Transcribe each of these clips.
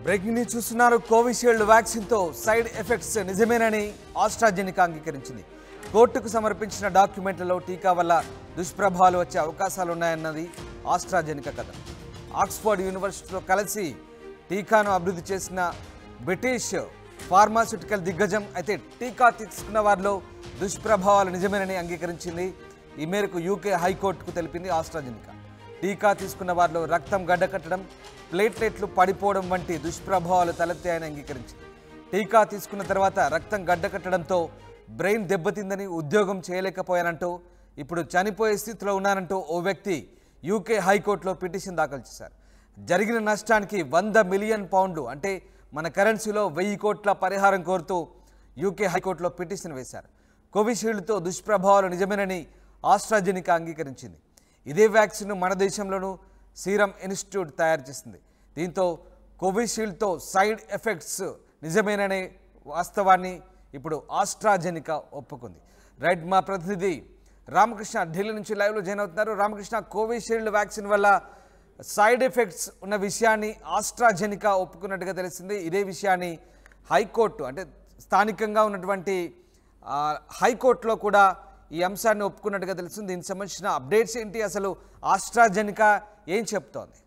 Breaking news చూస్తున్నారు Covishield వ్యాక్సిన్తో side effects నిజమేనని ఆస్ట్రాజెనికా అంగీకరించింది కోర్టుకు సమర్పించిన డాక్యుమెంట్లలో టీకా వల్ల దుష్ప్రభావాలు వచ్చే అవకాశాలు ఉన్నాయన్నది ఆస్ట్రాజెనికా కథ ఆక్స్ఫర్డ్ యూనివర్సిటీతో కలిసి టీకాను అభివృద్ధి చేసిన బ్రిటిష్ ఫార్మాస్యూటికల్ దిగ్గజం అయితే టీకా తీసుకున్న వారిలో దుష్ప్రభావాలు నిజమేనని అంగీకరించింది ఈ మేరకు యూకే హైకోర్టుకు తెలిపింది ఆస్ట్రాజెనికా టీకా తీసుకున్న వారిలో రక్తం గడ్డకట్టడం ప్లేట్లెట్లు పడిపోవడం వంటి దుష్ప్రభావాలు తలెత్తాయని అంగీకరించింది టీకా తీసుకున్న తర్వాత రక్తం గడ్డకట్టడంతో బ్రెయిన్ దెబ్బతిందని ఉద్యోగం చేయలేకపోయానంటూ ఇప్పుడు చనిపోయే స్థితిలో ఉన్నానంటూ ఓ వ్యక్తి యూకే హైకోర్టులో పిటిషన్ దాఖలు చేశారు జరిగిన నష్టానికి వంద మిలియన్ పౌండ్లు అంటే మన కరెన్సీలో వెయ్యి కోట్ల పరిహారం కోరుతూ యూకే హైకోర్టులో పిటిషన్ వేశారు కోవిషీల్డ్తో దుష్ప్రభావాలు నిజమేనని ఆస్ట్రాజెనికా అంగీకరించింది ఇదే వ్యాక్సిన్ మన దేశంలోనూ సీరం ఇన్స్టిట్యూట్ తయారు చేసింది దీంతో కోవిషీల్డ్తో సైడ్ ఎఫెక్ట్స్ నిజమేననే వాస్తవాన్ని ఇప్పుడు ఆస్ట్రాజెనికా ఒప్పుకుంది రైట్ మా ప్రతినిధి రామకృష్ణ ఢిల్లీ నుంచి లైవ్లో జాయిన్ అవుతున్నారు రామకృష్ణ కోవిషీల్డ్ వ్యాక్సిన్ వల్ల సైడ్ ఎఫెక్ట్స్ ఉన్న విషయాన్ని ఆస్ట్రాజెనికా ఒప్పుకున్నట్టుగా తెలిసింది ఇదే విషయాన్ని హైకోర్టు అంటే స్థానికంగా ఉన్నటువంటి ఆ, హైకోర్టులో కూడా ఈ అంశాన్ని ఒప్పుకున్నట్టుగా తెలుస్తుంది దీనికి సంబంధించిన అప్డేట్స్ ఏంటి అసలు ఆస్ట్రాజెనికా ఏం చెప్తోంది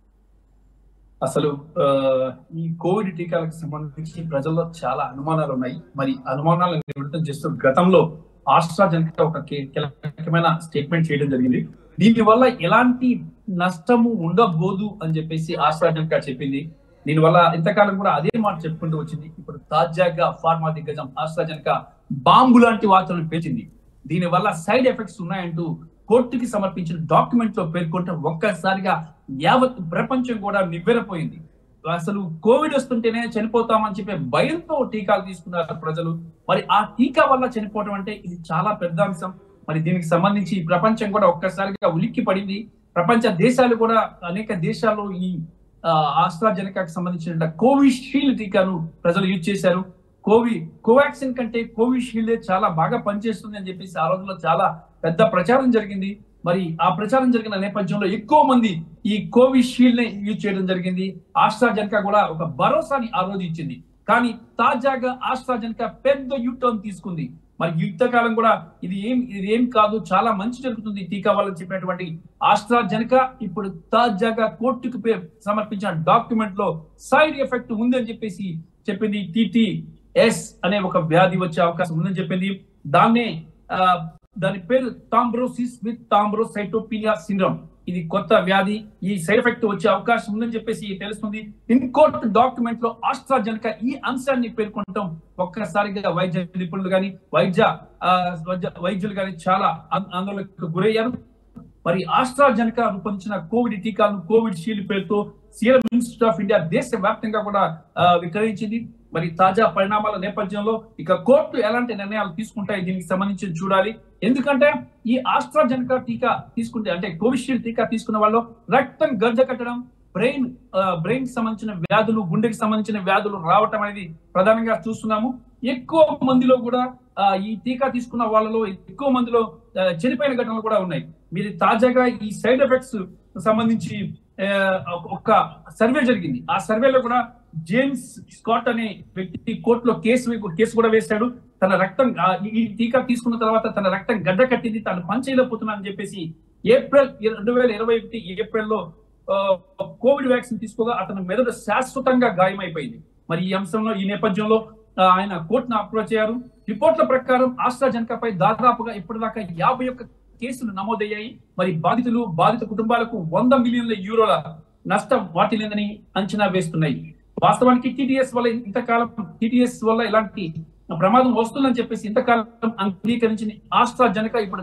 అసలు ఆ, ఈ కోవిడ్ టీకాలకు సంబంధించి ప్రజల్లో చాలా అనుమానాలు ఉన్నాయి మరి అనుమానాలను నివృత్తం చేస్తూ గతంలో ఆస్ట్రాజెనికా ఒక కీ- కీలకమైన స్టేట్మెంట్ చేయడం జరిగింది దీని వల్ల ఎలాంటి నష్టము ఉండబోదు అని చెప్పేసి ఆస్ట్రాజెనికా చెప్పింది దీనివల్ల ఇంతకాలం కూడా అదే మాట చెప్పుకుంటూ వచ్చింది ఇప్పుడు తాజాగా ఫార్మా దిగ్గజం ఆస్ట్రాజెనికా బాంబు లాంటి వార్తలను పేర్చింది దీని వల్ల సైడ్ ఎఫెక్ట్స్ ఉన్నాయంటూ కోర్టుకి సమర్పించిన డాక్యుమెంట్ లో పేర్కొంటే ఒక్కసారిగా యావత్ ప్రపంచం కూడా నివ్వెరపోయింది అసలు కోవిడ్ వస్తుంటేనే చనిపోతామని చెప్పే భయంతో టీకాలు తీసుకున్నారు ప్రజలు మరి ఆ టీకా వల్ల చనిపోవడం అంటే ఇది చాలా పెద్ద అంశం మరి దీనికి సంబంధించి ప్రపంచం కూడా ఒక్కసారిగా ఉలిక్కి పడింది ప్రపంచ దేశాలు కూడా అనేక దేశాల్లో ఈ ఆస్ట్రాజెనకాకి సంబంధించిన కోవిషీల్డ్ టీకాను ప్రజలు యూజ్ చేశారు కోవి కోవాక్సిన్ కంటే కోవిషీల్డ్ చాలా బాగా పనిచేస్తుంది అని చెప్పేసి ఆ రోజుల్లో చాలా పెద్ద ప్రచారం జరిగింది మరి ఆ ప్రచారం జరిగిన నేపథ్యంలో ఎక్కువ మంది ఈ కోవిషీల్డ్ ని యూజ్ చేయడం జరిగింది ఆస్ట్రాజెనకా కూడా ఒక భరోసాని ఆ రోజు ఇచ్చింది కానీ తాజాగా ఆస్ట్రాజెనకా పెద్ద యూటర్న్ తీసుకుంది మరి యుద్ధకాలం కూడా ఇది ఏం ఇది ఏం కాదు చాలా మంచి జరుగుతుంది ఈ టీకా వల్ల చెప్పినటువంటి ఆస్ట్రాజెనకా ఇప్పుడు తాజాగా కోర్టుకు పే- సమర్పించిన డాక్యుమెంట్ లో సైడ్ ఎఫెక్ట్ ఉంది అని చెప్పేసి చెప్పింది టీటీ ఎస్ అనే ఒక వ్యాధి వచ్చే అవకాశం ఉందని చెప్పింది దాన్నే ఆ, దాని పేరు తాంబ్రోసిస్ విత్ తాంబ్రోసైటోపినియా సిండ్రోమ్ ఇది కొత్త వ్యాధి ఈ సైడ్ ఎఫెక్ట్ వచ్చే అవకాశం ఉందని చెప్పేసి తెలుస్తుంది ఇన్కోర్ట్ డాక్యుమెంట్ లో ఆస్ట్రాజెనకా ఈ అంశాన్ని పేర్కొనటం ఒక్కసారిగా వైద్య నిపుణులు కానీ వైద్య ఆ, వైద్య- వైద్యులు కానీ చాలా ఆంద- ఆందోళనకు గురయ్యారు మరి ఆస్ట్రాజెనకా రూపొందించిన కోవిడ్ టీకాలను కోవిడ్ షీల్డ్ పేరుతో సీరం ఇన్స్టిట్యూట్ ఆఫ్ ఇండియా దేశ వ్యాప్తంగా కూడా ఆ, విక్రయించింది మరి తాజా పరిణామాల నేపథ్యంలో ఇక కోర్టు ఎలాంటి నిర్ణయాలు తీసుకుంటాయి దీనికి సంబంధించి చూడాలి ఎందుకంటే ఈ ఆస్ట్రాజెనకా టీకా తీసుకుంటే అంటే కోవిషీల్డ్ టీకా తీసుకున్న వాళ్ళు రక్తం గడ్డ కట్టడం బ్రెయిన్ బ్రెయిన్ సంబంధించిన వ్యాధులు గుండెకి సంబంధించిన వ్యాధులు రావటం అనేది ప్రధానంగా చూస్తున్నాము ఎక్కువ మందిలో కూడా ఆ, ఈ టీకా తీసుకున్న వాళ్ళలో ఎక్కువ మందిలో ఆ, చనిపోయిన ఘటనలు కూడా ఉన్నాయి మీరు తాజాగా ఈ సైడ్ ఎఫెక్ట్స్ సంబంధించి ఆ, ఒక సర్వే జరిగింది ఆ సర్వేలో కూడా జేమ్స్ స్కాట్ అనే వ్యక్తి కోర్టులో కేసు కేసు కూడా వేశాడు తన రక్తం ఆ, ఈ టీకా తీసుకున్న తర్వాత తన రక్తం గడ్డ కట్టింది తాను పని చేయలేకపోతున్నా అని చెప్పేసి ఏప్రిల్ రెండు వేల ఇరవై ఒకటి ఏప్రిల్లో ఆ, కోవిడ్ వ్యాక్సిన్ తీసుకోగా అతని మెదడు శాశ్వతంగా గాయమైపోయింది మరి ఈ అంశంలో ఈ నేపథ్యంలో ఆ, ఆయన కోర్టును అప్రోచ్ అయ్యారు రిపోర్ట్ల ప్రకారం ఆస్ట్రాజెనకాపై దాదాపుగా ఇప్పటిదాకా యాభై ఒక్క కేసులు నమోదయ్యాయి మరి బాధితులు బాధిత కుటుంబాలకు వంద మిలియన్ల యూరోల నష్టం వాటిల్లిందని అంచనా వేస్తున్నాయి వాస్తవానికి టీటీఎస్ వల్ల ఇంతకాలం టీటీఎస్ వల్ల ఇలాంటి ప్రమాదం వస్తుందని చెప్పేసి ఇంతకాలం అంగీకరించిన ఆస్ట్రాజెనకా ఇప్పుడు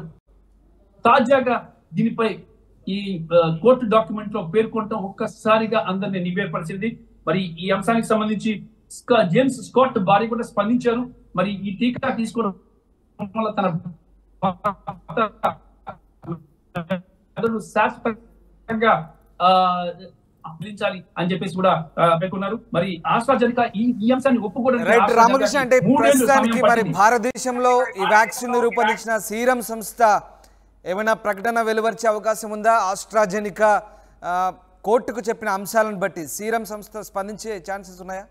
తాజాగా దీనిపై ఈ ఆ, కోర్టు డాక్యుమెంట్ లో పేర్కొనటం ఒక్కసారిగా అందరిని నివేర్పరిచింది మరి ఈ అంశానికి సంబంధించి స్కా- జేమ్స్ స్కాట్ భార్య కూడా స్పందించారు మరి ఈ టీకా తీసుకోవడం వల్ల తన మెదడు శాశ్వతంగా ఆ, అందించాలి అని చెప్పేసి కూడా ఆ, పేర్కొన్నారు మరి ఆస్ట్రాజెనికా ఈ ఈ అంశాన్ని ఒప్పుకోవడానికి రైట్ ఆస్ట్రాజెనకాకి రామకృష్ణ అంటే మూడేళ్లు ప్రస్తుతానికి సమయం మరి పట్టింది. భారతదేశంలో ఈ వ్యాక్సిన్ రూపొందించిన సీరం సంస్థ ఏమైనా ప్రకటన వెలువరిచే అవకాశం ఉందా ఆస్ట్రాజెనికా ఆ, కోర్టుకు చెప్పిన అంశాలను బట్టి సీరం సంస్థ స్పందించే ఛాన్సెస్ ఉన్నాయా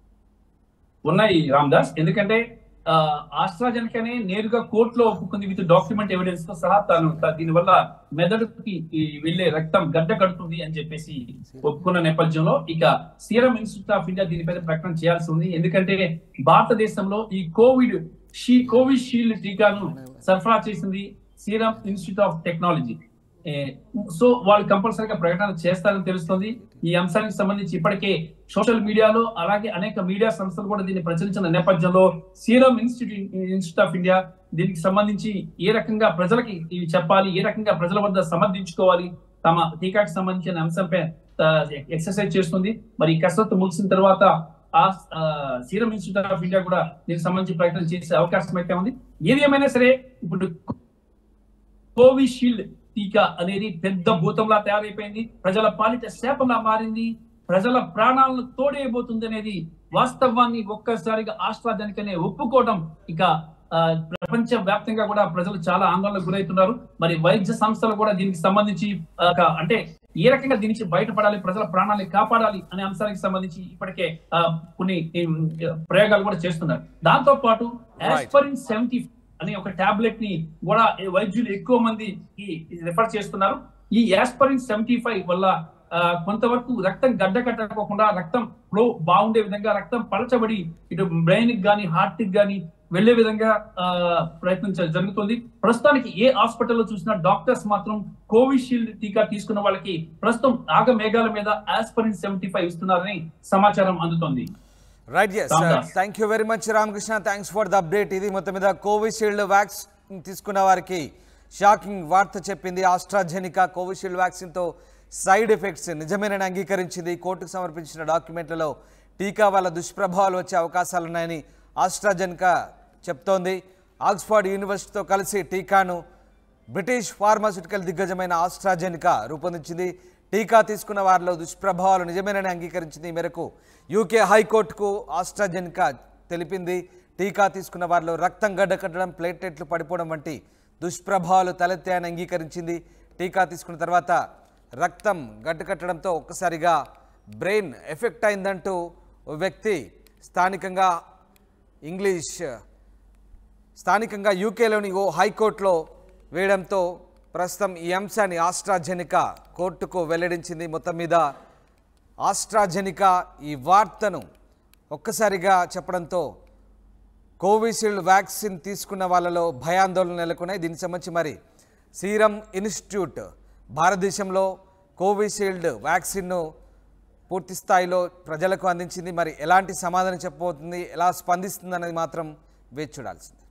ఉన్నాయి రామ్దాస్ ఎందుకంటే ఆస్ట్రాజెనికనే నేరుగా కోర్టులో ఒప్పుకుంది విత్ డాక్యుమెంట్ ఎవిడెన్స్ తో సహా తాను తా- దీనివల్ల మెదడుకి ఈ వెళ్లే రక్తం గడ్డ కడుతుంది అని చెప్పేసి ఒప్పుకున్న నేపథ్యంలో ఇక సీరం ఇన్స్టిట్యూట్ ఆఫ్ ఇండియా దీనిపైన ప్రకటన చేయాల్సి ఉంది ఎందుకంటే భారతదేశంలో ఈ కోవిడ్ షీ కోవిషీల్డ్ టీకాను సరఫరా చేసింది సీరం ఇన్స్టిట్యూట్ ఆఫ్ టెక్నాలజీ ఏ, సో వాళ్ళు కంపల్సరీగా ప్రకటన చేస్తారని తెలుస్తుంది ఈ అంశానికి సంబంధించి ఇప్పటికే సోషల్ మీడియాలో అలాగే అనేక మీడియా సంస్థలు కూడా దీన్ని ప్రచురించిన నేపథ్యంలో Serum Institute Institute of India దీనికి సంబంధించి ఏ రకంగా ప్రజలకి ఇవి చెప్పాలి ఏ రకంగా ప్రజల వద్ద సమర్థించుకోవాలి తమ టీకాకి సంబంధించిన అంశంపై ఎక్సర్సైజ్ చేస్తుంది మరి ఈ కసరత్తు ముగిసిన తర్వాత ఆ ఆ, సీరం ఇన్స్టిట్యూట్ ఆఫ్ ఇండియా కూడా దీనికి సంబంధించి ప్రకటన చేసే అవకాశం అయితే ఉంది ఏది ఏమైనా సరే ఇప్పుడు కోవిషీల్డ్ టీకా అనేది పెద్ద భూతంలా తయారైపోయింది ప్రజల పాలిట శాపంలా మారింది ప్రజల ప్రాణాలను తోడేయబోతుంది అనేది వాస్తవాన్ని ఒక్కసారిగా ఆస్ట్రాజనికనే ఒప్పుకోవడం ఇక ఆ, ప్రపంచ వ్యాప్తంగా కూడా ప్రజలు చాలా ఆందోళనకు గురవుతున్నారు మరి వైద్య సంస్థలు కూడా దీనికి సంబంధించి ఆ, ఒక అంటే ఏ రకంగా దీని నుంచి బయటపడాలి ప్రజల ప్రాణాలను కాపాడాలి అనే అంశానికి సంబంధించి ఇప్పటికే ఆ, కొన్ని ఉమ్, ప్రయోగాలు కూడా చేస్తున్నారు దాంతో పాటు ఆస్పరిన్ సెవెంటీ అనే ఒక టాబ్లెట్ ని కూడా వైద్యులు ఎక్కువ మంది రిఫర్ చేస్తున్నారు ఈ యాస్పరిన్ సెవెంటీ ఫైవ్ వల్ల ఆ, కొంతవరకు రక్తం గడ్డ కట్టకోకుండా రక్తం ఫ్లో బాగుండే విధంగా రక్తం పలచబడి ఇటు బ్రెయిన్ కి గానీ హార్ట్ కి గానీ వెళ్లే విధంగా ఆ, ప్రయత్నం చ- జరుగుతుంది ప్రస్తుతానికి ఏ హాస్పిటల్లో చూసినా డాక్టర్స్ మాత్రం కోవిషీల్డ్ టీకా తీసుకున్న వాళ్ళకి ప్రస్తుతం ఆగ మేఘాల మీద ఆస్పరిన్ సెవెంటీ ఫైవ్ ఇస్తున్నారని సమాచారం అందుతోంది right yes Ramdas. Thank you very much Ramakrishna thanks for the update ఇది మొత్తం మీద కోవిషీల్డ్ వ్యాక్సిన్ తీసుకున్న వారికి షాకింగ్ వార్త చెప్పింది ఆస్ట్రాజెనికా కోవిషీల్డ్ వ్యాక్సిన్తో సైడ్ ఎఫెక్ట్స్ నిజమేనని అంగీకరించింది కోర్టుకు సమర్పించిన డాక్యుమెంట్లలో టీకా వల్ల దుష్ప్రభావాలు వచ్చే అవకాశాలున్నాయని ఆస్ట్రాజెనికా చెప్తోంది ఆక్స్ఫర్డ్ యూనివర్సిటీతో కలిసి టీకాను బ్రిటిష్ ఫార్మాస్యూటికల్ దిగ్గజమైన ఆస్ట్రాజెనికా రూపొందించింది టీకా తీసుకున్న వారిలో దుష్ప్రభావాలు నిజమేనని అంగీకరించింది ఈ మేరకు యూకే హైకోర్టుకు ఆస్ట్రాజెనికా తెలిపింది టీకా తీసుకున్న వారిలో రక్తం గడ్డకట్టడం ప్లేట్లెట్లు పడిపోవడం వంటి దుష్ప్రభావాలు తలెత్తాయని అంగీకరించింది టీకా తీసుకున్న తర్వాత రక్తం గడ్డకట్టడంతో ఒక్కసారిగా బ్రెయిన్ ఎఫెక్ట్ అయిందంటూ ఓ వ్యక్తి స్థానికంగా ఇంగ్లీష్ స్థానికంగా యూకేలోని ఓ హైకోర్టులో వేయడంతో ప్రస్తుతం ఈ అంశాన్ని ఆస్ట్రాజెనికా కోర్టుకు వెల్లడించింది మొత్తం మీద ఆస్ట్రాజెనికా ఈ వార్తను ఒక్కసారిగా చెప్పడంతో కోవిషీల్డ్ వ్యాక్సిన్ తీసుకున్న వాళ్ళలో భయాందోళన నెలకొన్నాయి దీనికి సంబంధించి మరి సీరం ఇన్స్టిట్యూట్ భారతదేశంలో కోవిషీల్డ్ వ్యాక్సిన్ను పూర్తి స్థాయిలో ప్రజలకు అందించింది మరి ఎలాంటి సమాధానం చెప్పబోతుంది ఎలా స్పందిస్తుంది అనేది మాత్రం వేచి చూడాల్సింది